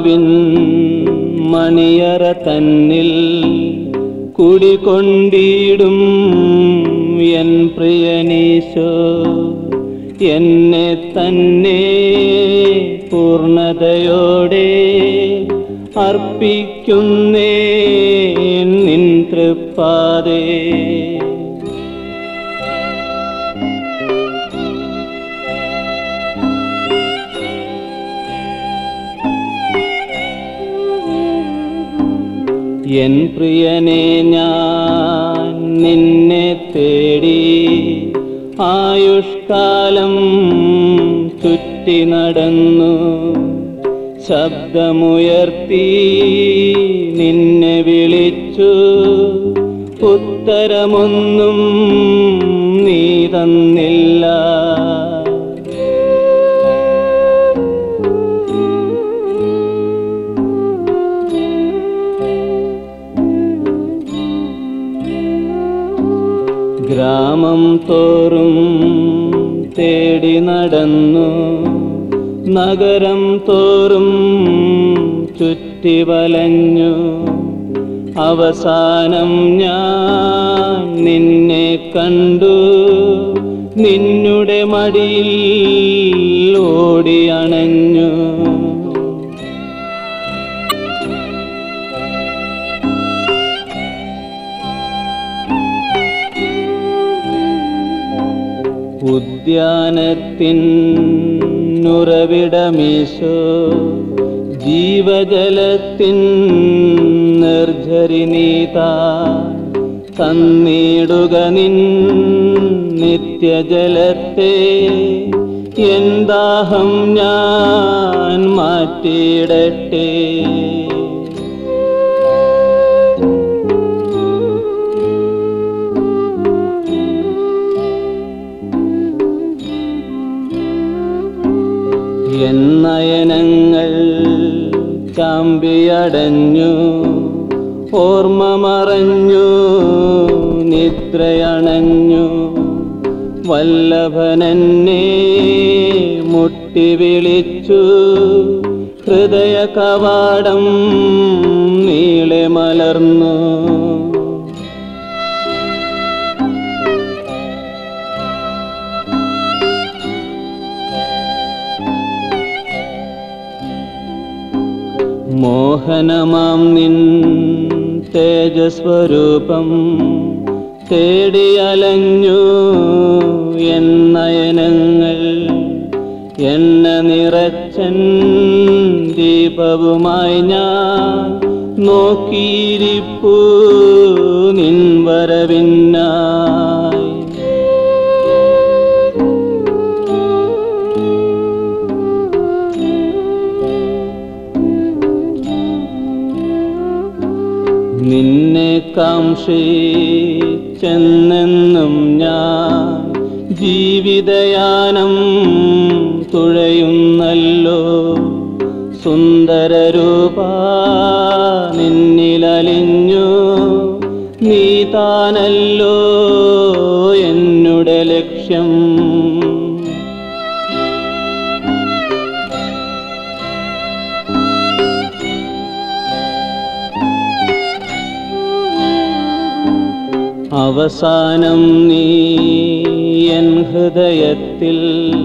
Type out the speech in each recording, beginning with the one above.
ആത്മാവിൻ മണിയറ തന്നിൽ കുടികൊണ്ടിടും എൻ പ്രിയനീശോ എന്നെ തന്നെ പൂർണതയോടെ അർപ്പിക്കുന്നേ നിൻ തൃപ്പാതേ എൻ പ്രിയനെ ഞാൻ നിന്നെ തേടി ആയുഷ്കാലം ചുറ്റി നടന്നു ശബ്ദമുയർത്തി നിന്നെ വിളിച്ചു ഉത്തരമൊന്നും നീ തന്നില്ല ഗ്രാമം തോറും തേടി നടന്നു നഗരം തോറും ചുറ്റി വലഞ്ഞു അവസാനം ഞാൻ നിന്നെ കണ്ടു നിന്നുടെ മടിയിൽ ഓടി അണഞ്ഞു ഉദ്യാനത്തിൻ ഉറവിടമീശോ ജീവജലത്തിൻ നിർജരി നീത തന്നിടുക നിൻ നിത്യജലത്തെ എന്താഹം ഞാൻ മാറ്റിയിടട്ടെ എന്നയനങ്ങൾ ചാമ്പിയടഞ്ഞു ഓർമ്മ മറഞ്ഞു നിദ്രയണഞ്ഞു വല്ലഭനെന്നെ മുട്ടി വിളിച്ചു ഹൃദയ കവാടം നീളെ മലർന്നു മോഹനമാം നിൻ തേജസ്വരൂപം തേടിയലഞ്ഞു എന്നയനങ്ങൾ എണ്ണ നിറച്ചൻ ദീപവുമായി ഞാൻ നോക്കിയിരിപ്പു നിൻ വരവിന്നായി നിന്നെ കാംക്ഷിച്ചെന്നെന്നും ഞാൻ ജീവിതയാനം തുഴയുന്നല്ലോ സുന്ദരരൂപ നിന്നിലലിഞ്ഞു നീ താനല്ലോ എന്നുടെ ലക്ഷ്യം അവസാനം നീ എൻ ഹൃദയത്തിൽ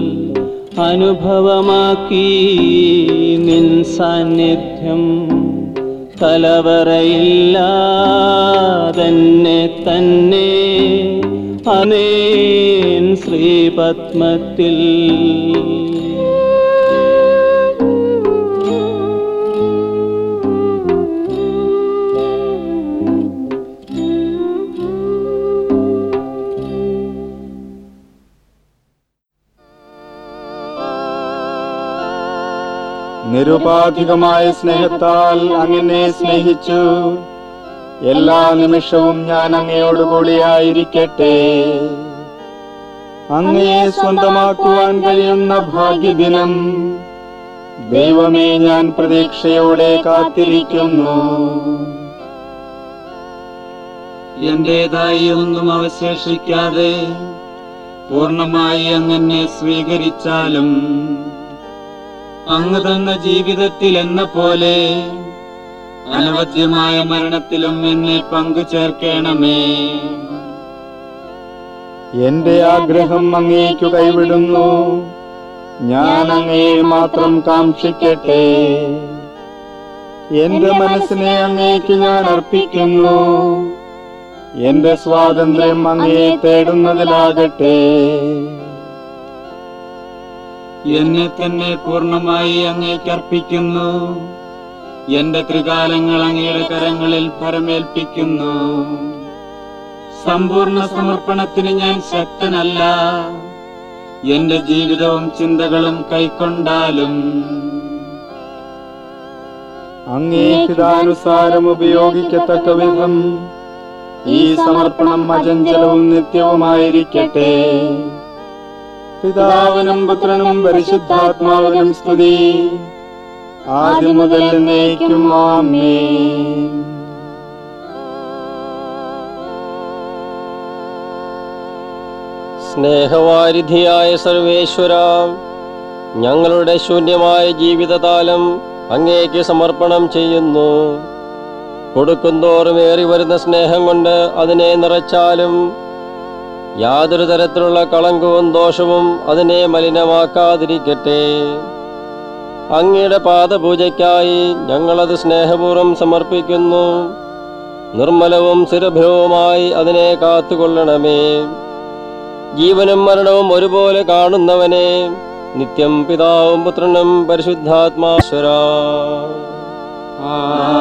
അനുഭവമാക്കി നിൻ സാന്നിധ്യം കലവറയില്ലാതെന്നെ തന്നെ അനേൻ ശ്രീപത്മത്തിൽ നിരുപാധികമായ സ്നേഹത്താൽ അങ്ങനെ സ്നേഹിച്ചു എല്ലാ നിമിഷവും ഞാൻ അങ്ങയോടുകൂടിയായിരിക്കട്ടെ അങ്ങയെ സ്വന്തമാക്കുവാൻ കഴിയുന്ന ഭാഗ്യദിനം ദൈവമേ ഞാൻ പ്രതീക്ഷയോടെ കാത്തിരിക്കുന്നു എന്റേതായി ഒന്നും അവശേഷിക്കാതെ പൂർണ്ണമായി അങ്ങനെ സ്വീകരിച്ചാലും അങ്ങ് തന്ന ജീവിതത്തിൽ എന്ന പോലെ അനവധ്യമായ മരണത്തിലും എന്നെ പങ്കു ചേർക്കണമേ എന്റെ ആഗ്രഹം അങ്ങേക്കു കൈവിടുന്നു ഞാൻ അങ്ങയെ മാത്രം കാക്ഷിക്കട്ടെ എന്റെ മനസ്സിനെ അങ്ങേക്ക് ഞാൻ അർപ്പിക്കുന്നു എന്റെ സ്വാതന്ത്ര്യം അങ്ങയെ തേടുന്നതിലാകട്ടെ എന്നെ തന്നെ പൂർണ്ണമായി അങ്ങേക്ക് അർപ്പിക്കുന്നു എന്റെ ത്രികാലങ്ങൾ അങ്ങയുടെ കരങ്ങളിൽ പരമേൽപ്പിക്കുന്നു സമ്പൂർണ്ണ സമർപ്പണത്തിന് ഞാൻ ശക്തനല്ല എന്റെ ജീവിതവും ചിന്തകളും കൈക്കൊണ്ടാലും അങ്ങേക്കിതാനുസാരം ഉപയോഗിക്കത്തക്ക വിധം ഈ സമർപ്പണം അചഞ്ചലവും നിത്യവുമായിരിക്കട്ടെ പിതാവിനും പുത്രനും പരിശുദ്ധാത്മാവിനും സ്തുതി ആദ്യം മുതൽ എന്നേക്കും ആമേൻ സ്നേഹവാരിധിയായ സർവേശ്വര ഞങ്ങളുടെ ശൂന്യമായ ജീവിതകാലം അങ്ങേക്ക് സമർപ്പണം ചെയ്യുന്നു കൊടുക്കുന്തോറും ഏറി വരുന്ന സ്നേഹം കൊണ്ട് അതിനെ നിറച്ചാലും യാതൊരു തരത്തിലുള്ള കളങ്കവും ദോഷവും അതിനെ മലിനമാക്കാതിരിക്കട്ടെ അങ്ങയുടെ പാദപൂജയ്ക്കായി ഞങ്ങളത് സ്നേഹപൂർവ്വം സമർപ്പിക്കുന്നു നിർമ്മലവും സുരഭ്യവുമായി അതിനെ കാത്തുകൊള്ളണമേ ജീവനും മരണവും ഒരുപോലെ കാണുന്നവനെ നിത്യം പിതാവും പുത്രനും പരിശുദ്ധാത്മാശ്വര ആ